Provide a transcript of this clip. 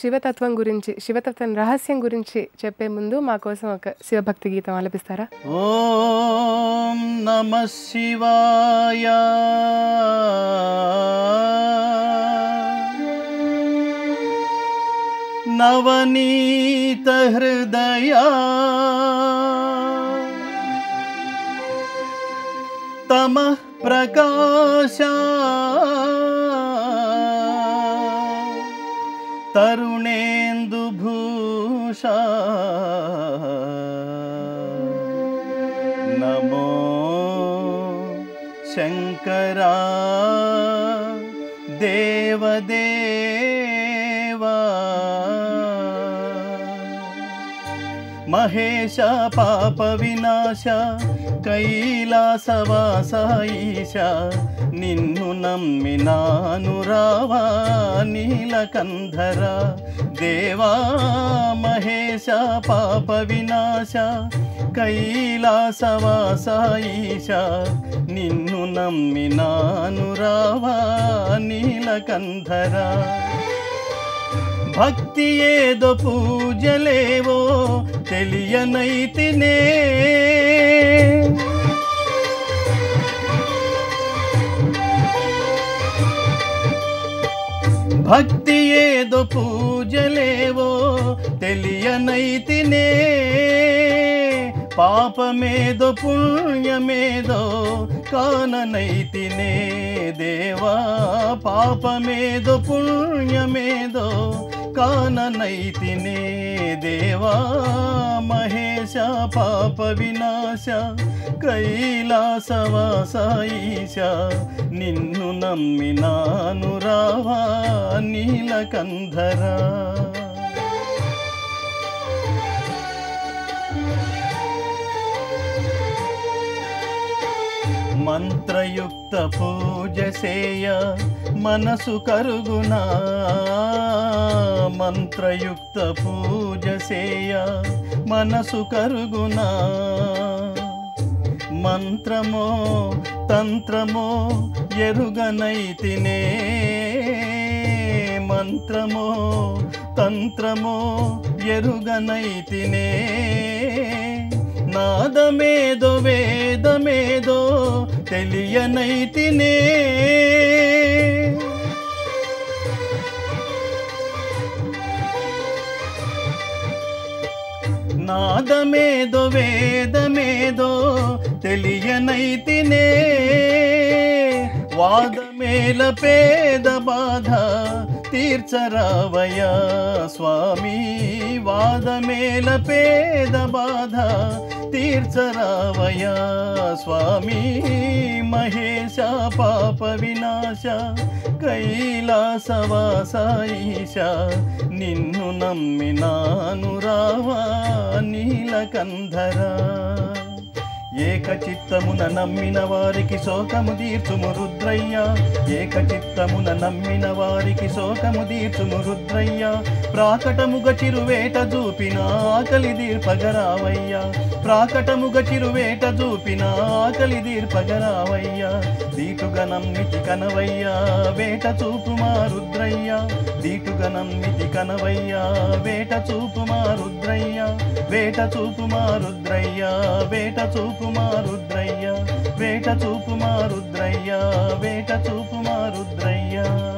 శివతత్వం గురించి శివతత్వం రహస్యం గురించి చెప్పే ముందు మా కోసం ఒక శివభక్తి గీతం ఆలపిస్తారా ఓం నమ శివాయ నవనీత హృదయ తమ ప్రకాశ తరుణేందు భూష నమో శంకరా దేవదేవా మహేశ పాప వినాశ కైలాసవాస ఈశ నిన్ను నమ్మినాను రావా నీలకంధర దేవా మహేశ పాప వినాశ కైలాసవాస ఈశ నిన్ను నమ్మినాను రావా నీలకంధర భక్తి ఏదో పూజలేవో తెలియనైతినే భక్తి ఏదో పూజలేవో తెలియనైతినే పాపమేదో పుణ్యమేదో కాననైతినే దేవా పాపమేదో పుణ్యమేదో కాననైతినే దేవా మహేశ పాప వినాశ కైలాసవాస ఈశ నిన్ను నమ్మినాను రావా నీలకంధరా మంత్రయుక్త పూజ సేయ మనసు కరుగునా మంత్రయుక్త పూజ సేయ మనసు కరుగునా మంత్రమో తంత్రమో ఎరుగనైతినే మంత్రమో తంత్రమో ఎరుగనైతినే నాదమేదో వేదమేదో తెలియనైతినే నాదమేదో వేదమేదో తెలియనైతినే వాదమేల పేద బాధ తీర్చరావయ్యా స్వామి వాదమేల పేద బాధ తీర్చరావయ్యా స్వామి మహేశ పాప వినాశ కైలాసవాస ఈశ నిన్ను నమ్మినాను రావా నీలకంధరా ఏకచిత్తమున నమ్మిన వారికి శోకము తీర్చుము రుద్రయ్య ఏకచిత్తమున నమ్మిన వారికి శోకము తీర్చుము రుద్రయ్య ప్రాకటముగ చిరువేట చూపిన ఆకలి దీర్పగరావయ్య ప్రాకటముగ చిరువేట చూపిన ఆకలి దీర్పగరావయ్య దీటుగా నమ్మితి కనవయ్యా వేట చూపుమా రుద్రయ్య దీటుగా నమ్మితి కనవయ్యా వేట చూపుమా రుద్రయ్య వేట చూపుమా రుద్రయ్య వేట చూపుమా రుద్రయ్య వేట చూపుమా రుద్రయ్య వేట చూపుమా రుద్రయ్య